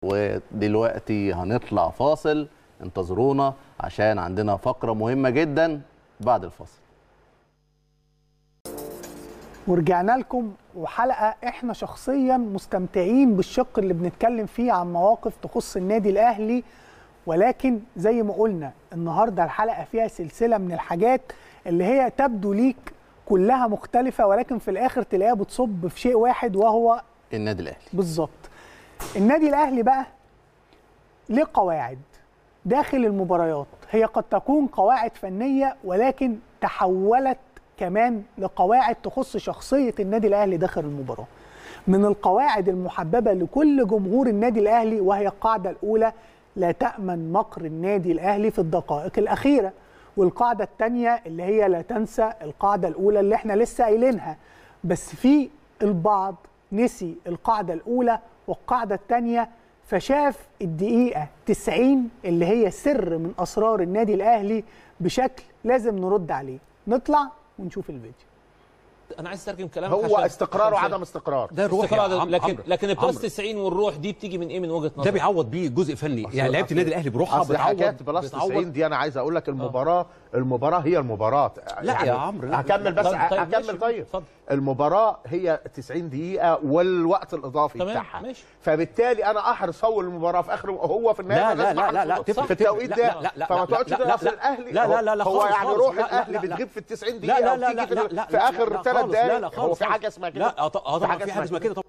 ودلوقتي هنطلع فاصل انتظرونا عشان عندنا فقره مهمه جدا بعد الفاصل ورجعنا لكم وحلقه احنا شخصيا مستمتعين بالشق اللي بنتكلم فيه عن مواقف تخص النادي الاهلي ولكن زي ما قلنا النهارده الحلقه فيها سلسله من الحاجات اللي هي تبدو ليك كلها مختلفه ولكن في الاخر تلاقيها بتصب في شيء واحد وهو النادي الاهلي بالظبط النادي الاهلي بقى ليه قواعد داخل المباريات هي قد تكون قواعد فنيه ولكن تحولت كمان لقواعد تخص شخصيه النادي الاهلي داخل المباراه من القواعد المحببه لكل جمهور النادي الاهلي وهي القاعده الاولى لا تامن مكر النادي الاهلي في الدقائق الاخيره والقاعده الثانيه اللي هي لا تنسى القاعده الاولى اللي احنا لسه قايلينها بس في البعض نسي القاعده الاولى والقاعده الثانيه فشاف الدقيقه 90 اللي هي سر من اسرار النادي الاهلي بشكل لازم نرد عليه نطلع ونشوف الفيديو انا عايز اترجم كلامك هو عشان- استقرار عشان- وعدم استقرار ده الروح استقرار يا ده- عم- لكن عمرو. لكن البلس عمرو. 90 والروح دي بتيجي من ايه من وجهه ده نظرك بيعوض بيه جزء فني يعني لعيبه النادي الاهلي بروحها اصل حكايه بتعوض بلس 90 بتعوض دي انا عايز اقول لك المباراه المباراه هي المباراه لا يا عمرو، لا. هكمل بس طيب- طيب ماشي، هكمل طيب اتفضل. المباراه هي 90 دقيقه والوقت الاضافي تمام، بتاعها ماشي. فبالتالي انا احرص اول المباراه في اخر هو في النهايه لا أنا لا لازم لا لا أحرص لا تفرق في التوقيت لا ده لا لا لا فما لا تقعدش لا ده لا اصل لا الاهلي لا لا لا لا هو خالص يعني خالص. روح لا لا الاهلي لا لا. بتغيب في ال 90 لا دقيقه لا لا وبتيجي في لا ال- لا في لا اخر لا ثلاث خالص. لا لا دقائق هو خالص في حاجه خالص. اسمها كده لا اه ط- اه طبعا في حاجه اسمها كده طبعا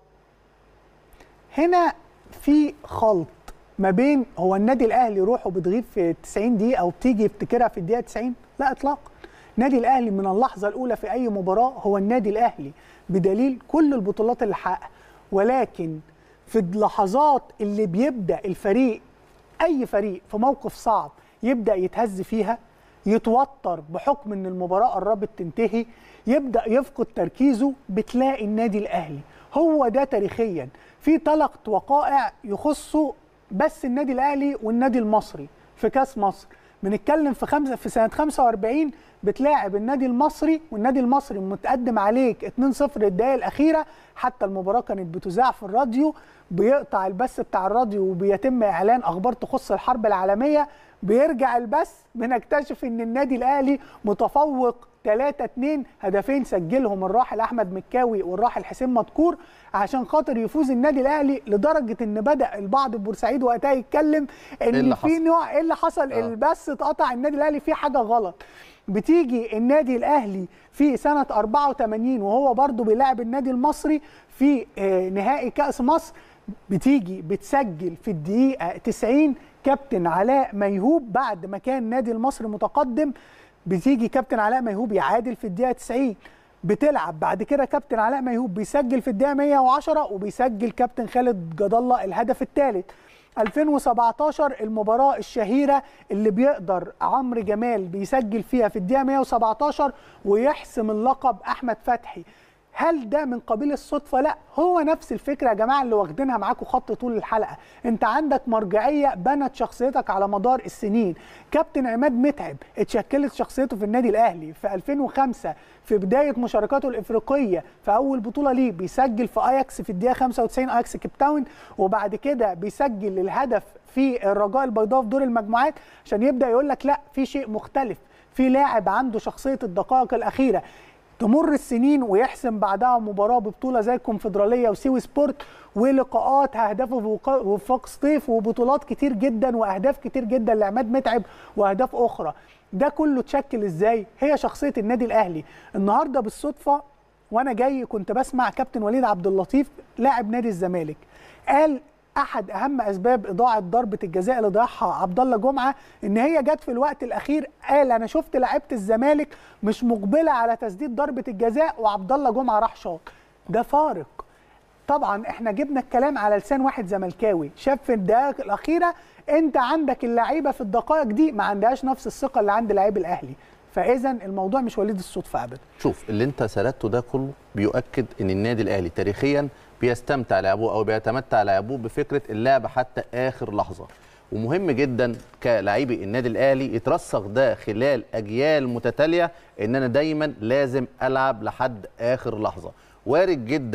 هنا في خلط ما بين هو النادي الاهلي روحه بتغيب في 90 دقيقه وبتيجي يفتكرها في الدقيقه 90 لا اطلاقا النادي الاهلي من اللحظه الاولى في اي مباراه هو النادي الاهلي بدليل كل البطولات اللي حققها ولكن في اللحظات اللي بيبدا الفريق اي فريق في موقف صعب يبدا يتهز فيها يتوتر بحكم ان المباراه قربت تنتهي يبدا يفقد تركيزه بتلاقي النادي الاهلي هو ده تاريخيا في ثلاث وقائع يخصوا بس النادي الاهلي والنادي المصري في كاس مصر بنتكلم في خمسة في سنه 45 بتلاعب النادي المصري والنادي المصري متقدم عليك 2-0 الدقائق الاخيره حتى المباراه كانت بتذاع في الراديو بيقطع البث بتاع الراديو وبيتم اعلان اخبار تخص الحرب العالميه بيرجع البث بنكتشف ان النادي الاهلي متفوق 3 2 هدفين سجلهم الراحل احمد مكاوي والراحل حسين مدكور عشان خاطر يفوز النادي الاهلي لدرجه ان بدا البعض في بورسعيد وقتها يتكلم ان اللي في حصل؟ نوع ايه اللي حصل آه. البث اتقطع النادي الاهلي فيه حاجه غلط بتيجي النادي الاهلي في سنه 84 وهو برضو بيلاعب النادي المصري في آه، نهائي كاس مصر بتيجي بتسجل في الدقيقه 90 كابتن علاء ميهوب بعد ما كان النادي المصري متقدم بتيجي كابتن علاء ميهوب يعادل في الدقيقه 90 بتلعب بعد كده كابتن علاء ميهوب بيسجل في الدقيقه 110 وبيسجل كابتن خالد جد الله الهدف الثالث 2017 المباراة الشهيرة اللي بيقدر عمرو جمال بيسجل فيها في الدقيقة 117 ويحسم اللقب أحمد فتحي هل ده من قبيل الصدفة؟ لا هو نفس الفكرة يا جماعة اللي واخدينها معاكم خط طول الحلقة انت عندك مرجعية بنت شخصيتك على مدار السنين كابتن عماد متعب اتشكلت شخصيته في النادي الأهلي في 2005 في بداية مشاركاته الإفريقية في أول بطولة ليه بيسجل في أياكس في الدقيقة 95 أياكس كيب تاون وبعد كده بيسجل الهدف في الرجاء البيضاء في دور المجموعات عشان يبدأ يقول لك لا في شيء مختلف في لاعب عنده شخصية الدقائق الأخيرة تمر السنين ويحسم بعدها مباراه ببطوله زي الكونفدراليه وسيوي سبورت ولقاءات هدفه في وقا- وفاق سطيف وبطولات كتير جدا واهداف كتير جدا لعماد متعب واهداف اخرى ده كله اتشكل ازاي هي شخصيه النادي الاهلي النهارده بالصدفه وانا جاي كنت بسمع كابتن وليد عبد اللطيف لاعب نادي الزمالك قال احد اهم اسباب اضاعه ضربه الجزاء اللي ضيعها عبد الله جمعه ان هي جت في الوقت الاخير قال انا شفت لعيبه الزمالك مش مقبله على تسديد ضربه الجزاء وعبد الله جمعه راح شاط ده فارق طبعا احنا جبنا الكلام على لسان واحد زملكاوي شاف في الدقائق الاخيره انت عندك اللعيبه في الدقائق دي ما عندهاش نفس الثقه اللي عند لعيب الاهلي فاذا الموضوع مش وليد الصدفه ابدا شوف اللي انت سردته ده كله بيؤكد ان النادي الاهلي تاريخيا بيستمتع لعبه او بيتمتع لعبه بفكره اللعب حتى اخر لحظه ومهم جدا كلاعبي النادي الاهلي يترسخ ده خلال اجيال متتاليه ان انا دايما لازم العب لحد اخر لحظه وارد جدا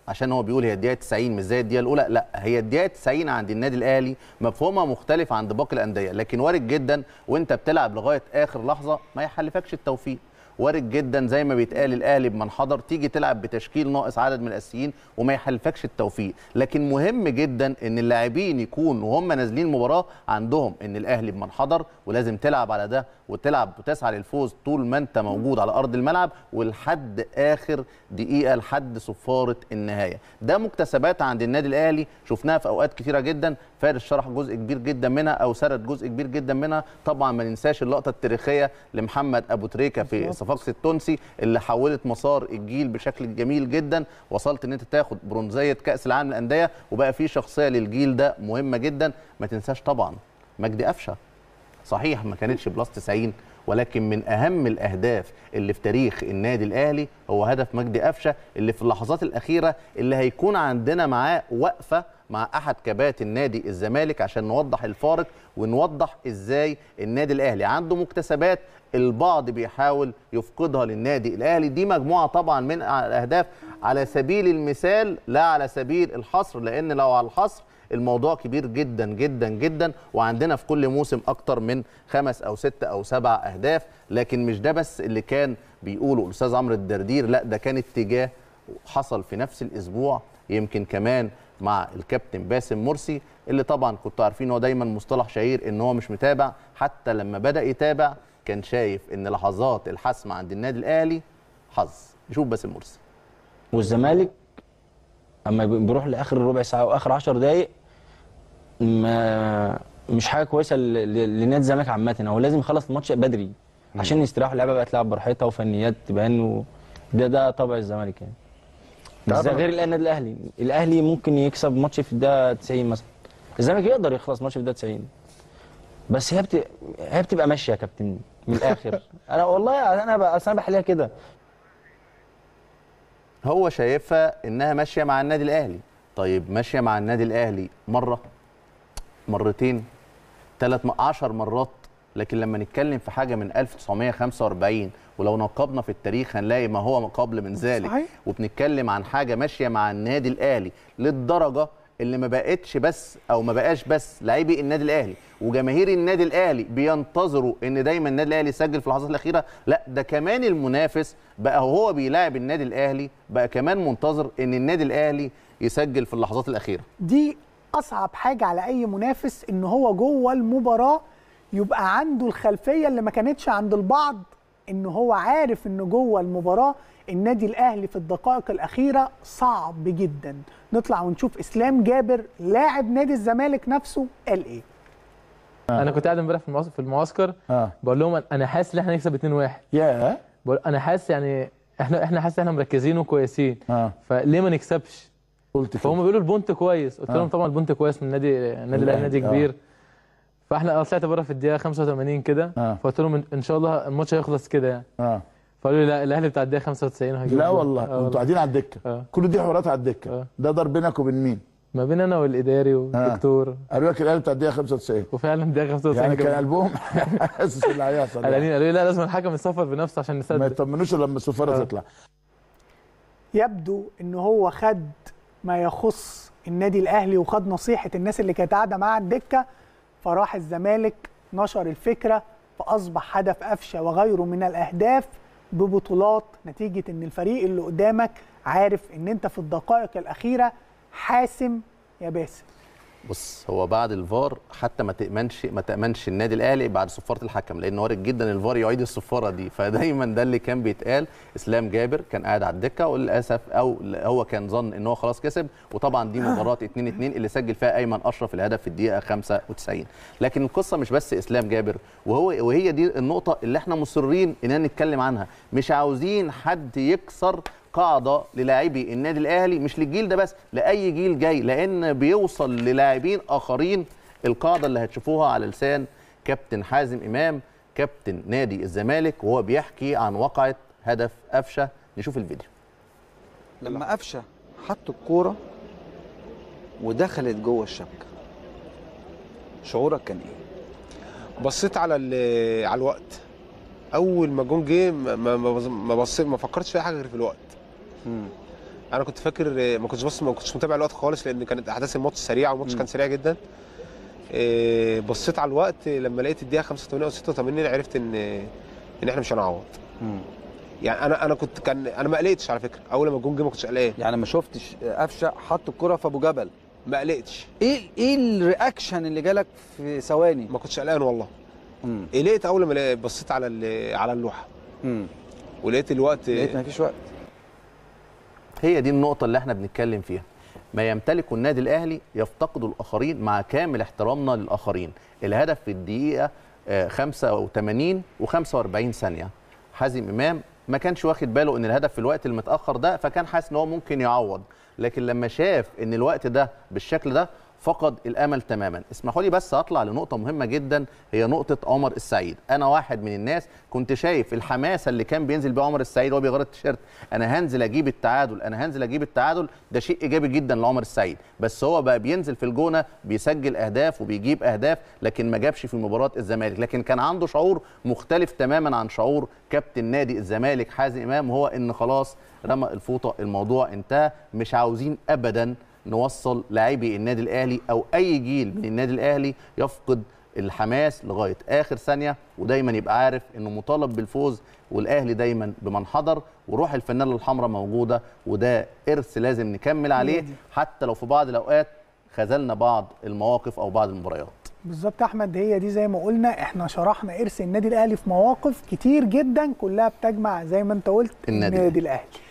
عشان هو بيقول هي الدقيقه 90 مش زي الدقيقه الاولى لا هي الدقيقه 90 عند النادي الاهلي مفهومها مختلف عند باقي الانديه لكن وارد جدا وانت بتلعب لغايه اخر لحظه ما يحلفكش التوفيق وارد جدا زي ما بيتقال الاهلي بمن حضر تيجي تلعب بتشكيل ناقص عدد من الاساسيين وما يحلفكش التوفيق لكن مهم جدا ان اللاعبين يكونوا وهم نازلين المباراه عندهم ان الاهلي بمن حضر ولازم تلعب على ده وتلعب وتسعى للفوز طول ما انت موجود على ارض الملعب ولحد اخر دقيقه لحد صفاره النهايه ده مكتسبات عند النادي الاهلي شفناها في اوقات كثيره جدا فارس شرح جزء كبير جدا منها او سرد جزء كبير جدا منها طبعا ما ننساش اللقطه التاريخيه لمحمد ابو تريكه في صفاقس التونسي اللي حولت مسار الجيل بشكل جميل جدا وصلت ان انت تاخد برونزيه كاس العالم للانديه وبقى في شخصيه للجيل ده مهمه جدا ما تنساش طبعا مجدي قفشه صحيح ما كانتش بلس 90 ولكن من اهم الاهداف اللي في تاريخ النادي الاهلي هو هدف مجدي قفشه اللي في اللحظات الاخيره اللي هيكون عندنا معاه وقفه مع احد كباتن نادي الزمالك عشان نوضح الفارق ونوضح ازاي النادي الاهلي عنده مكتسبات البعض بيحاول يفقدها للنادي الاهلي دي مجموعه طبعا من الاهداف على سبيل المثال لا على سبيل الحصر لان لو على الحصر الموضوع كبير جدا جدا جدا وعندنا في كل موسم اكتر من خمس او ست او سبع اهداف لكن مش ده بس اللي كان بيقوله الاستاذ عمرو الدردير لا ده كان اتجاه حصل في نفس الاسبوع يمكن كمان مع الكابتن باسم مرسي اللي طبعا كنتوا عارفين هو دايما مصطلح شهير ان هو مش متابع حتى لما بدا يتابع كان شايف ان لحظات الحسم عند النادي الاهلي حظ نشوف باسم مرسي والزمالك اما بيروح لاخر ربع ساعه واخر 10 دقائق ما مش حاجه كويسه ل- ل- لنادي الزمالك عامه هو لازم يخلص الماتش بدري عشان يستريحوا اللعيبه بقى تلعب براحتها وفنيات تبان و... ده ده طبع الزمالك يعني بس ده طبعاً. غير النادي الاهلي الاهلي ممكن يكسب ماتش في الدقيقه 90 مثلا الزمالك يقدر يخلص ماتش في الدقيقه 90 بس هي بت... هي بتبقى ماشيه يا كابتن من الاخر انا والله انا ب... أصل انا بحليها كده هو شايفها انها ماشيه مع النادي الاهلي طيب ماشيه مع النادي الاهلي مره مرتين ثلاث عشر مرات لكن لما نتكلم في حاجه من 1945 ولو نقبنا في التاريخ هنلاقي ما هو قبل من ذلك صحيح. وبنتكلم عن حاجه ماشيه مع النادي الاهلي للدرجه اللي ما بقتش بس او ما بقاش بس لاعبي النادي الاهلي وجماهير النادي الاهلي بينتظروا ان دايما النادي الاهلي يسجل في اللحظات الاخيره لا ده كمان المنافس بقى هو بيلاعب النادي الاهلي بقى كمان منتظر ان النادي الاهلي يسجل في اللحظات الاخيره دي اصعب حاجه على اي منافس ان هو جوه المباراه يبقى عنده الخلفيه اللي ما كانتش عند البعض ان هو عارف ان جوه المباراه النادي الاهلي في الدقائق الاخيره صعب جدا نطلع ونشوف اسلام جابر لاعب نادي الزمالك نفسه قال ايه انا كنت قاعد امبارح في المعس- في المعسكر اه بقول لهم انا حاسس ان احنا هنكسب 2-1 يا بقول انا حاسس يعني احنا احنا حاسس ان احنا مركزين وكويسين اه فليه ما نكسبش قلت كده فهم بيقولوا البونت كويس قلت آه. لهم طبعا البونت كويس من النادي النادي الاهلي نادي آه. كبير فاحنا أنا طلعت بره في الدقيقه 85 كده آه. فقلت لهم إن- ان شاء الله الماتش هيخلص كده يعني اه فقالوا لي لا الاهلي بتاع الدقيقه 95 وهيجيب لا جول. والله آه انتوا قاعدين على الدكه آه. كل دي حوارات على الدكه آه. ده ضرب بينك وبين مين؟ ما بين انا والاداري والدكتور قالوا لك الاهلي بتاع الدقيقه 95 وفعلا الدقيقه 95 يعني كان جاب- قلبهم حاسس اللي هيحصل يعني. قالوا لي لا لازم الحكم يصفر بنفسه عشان ما نصدق يطمنوش إلا لما الصفاره آه. تطلع يبدو ان هو خد ما يخص النادي الاهلي وخد نصيحه الناس اللي كانت قاعده معاه على الدكه فراح الزمالك نشر الفكره فاصبح هدف قفشه وغيره من الاهداف ببطولات نتيجه ان الفريق اللي قدامك عارف ان انت في الدقائق الاخيره حاسم يا باسم بص هو بعد الفار حتى ما تامنش ما تامنش النادي الاهلي بعد صفاره الحكم لان وارد جدا الفار يعيد الصفاره دي فدايما ده اللي كان بيتقال اسلام جابر كان قاعد على الدكه وللاسف او هو كان ظن ان هو خلاص كسب وطبعا دي مباراه 2 2 اللي سجل فيها ايمن اشرف الهدف في الدقيقه 95 لكن القصه مش بس اسلام جابر وهو وهي دي النقطه اللي احنا مصرين اننا نتكلم عنها مش عاوزين حد يكسر قاعده للاعبي النادي الاهلي مش للجيل ده بس لاي جيل جاي لان بيوصل للاعبين اخرين القاعده اللي هتشوفوها على لسان كابتن حازم امام كابتن نادي الزمالك وهو بيحكي عن واقعه هدف قفشه نشوف الفيديو لما قفشه حط الكوره ودخلت جوه الشبكه شعورك كان ايه؟ بصيت على ال- على الوقت اول ما جون جه ما ما ما- ما بصيت ما فكرتش في اي حاجه غير في الوقت انا كنت فاكر آه، ما كنتش بص ما كنتش متابع الوقت خالص لان كانت احداث الماتش سريعه والماتش كان سريع جدا آه، بصيت على الوقت لما لقيت الدقيقه 85 او 86 عرفت ان ان احنا مش هنعوض يعني انا انا كنت كان انا ما قلقتش على فكره اول ما الجون جه ما كنتش قلقان يعني ما شفتش قفشه حط الكره في ابو جبل ما قلقتش ايه ايه الرياكشن اللي جالك في ثواني ما كنتش قلقان والله مم. قلقت اول ما لقيت- بصيت على ال- على اللوحه مم. ولقيت الوقت لقيت مفيش وقت هي دي النقطة اللي احنا بنتكلم فيها ما يمتلكه النادي الأهلي يفتقده الآخرين مع كامل احترامنا للآخرين الهدف في الدقيقة آه، 85 و45 ثانية حازم إمام ما كانش واخد باله ان الهدف في الوقت المتأخر ده فكان حاسس ان هو ممكن يعوض لكن لما شاف ان الوقت ده بالشكل ده فقد الامل تماما اسمحوا لي بس اطلع لنقطه مهمه جدا هي نقطه عمر السعيد انا واحد من الناس كنت شايف الحماسه اللي كان بينزل بيها عمر السعيد وهو بيغير التيشيرت انا هنزل اجيب التعادل انا هنزل اجيب التعادل ده شيء ايجابي جدا لعمر السعيد بس هو بقى بينزل في الجونه بيسجل اهداف وبيجيب اهداف لكن ما جابش في مباراه الزمالك لكن كان عنده شعور مختلف تماما عن شعور كابتن نادي الزمالك حازم امام وهو ان خلاص رمى الفوطه الموضوع انتهى مش عاوزين ابدا نوصل لاعبي النادي الاهلي او اي جيل من النادي الاهلي يفقد الحماس لغايه اخر ثانيه ودايما يبقى عارف انه مطالب بالفوز والاهلي دايما بمن حضر وروح الفانيلا الحمراء موجوده وده ارث لازم نكمل عليه حتى لو في بعض الاوقات خذلنا بعض المواقف او بعض المباريات بالظبط يا احمد هي دي زي ما قلنا احنا شرحنا ارث النادي الاهلي في مواقف كتير جدا كلها بتجمع زي ما انت قلت النادي النادي الاهلي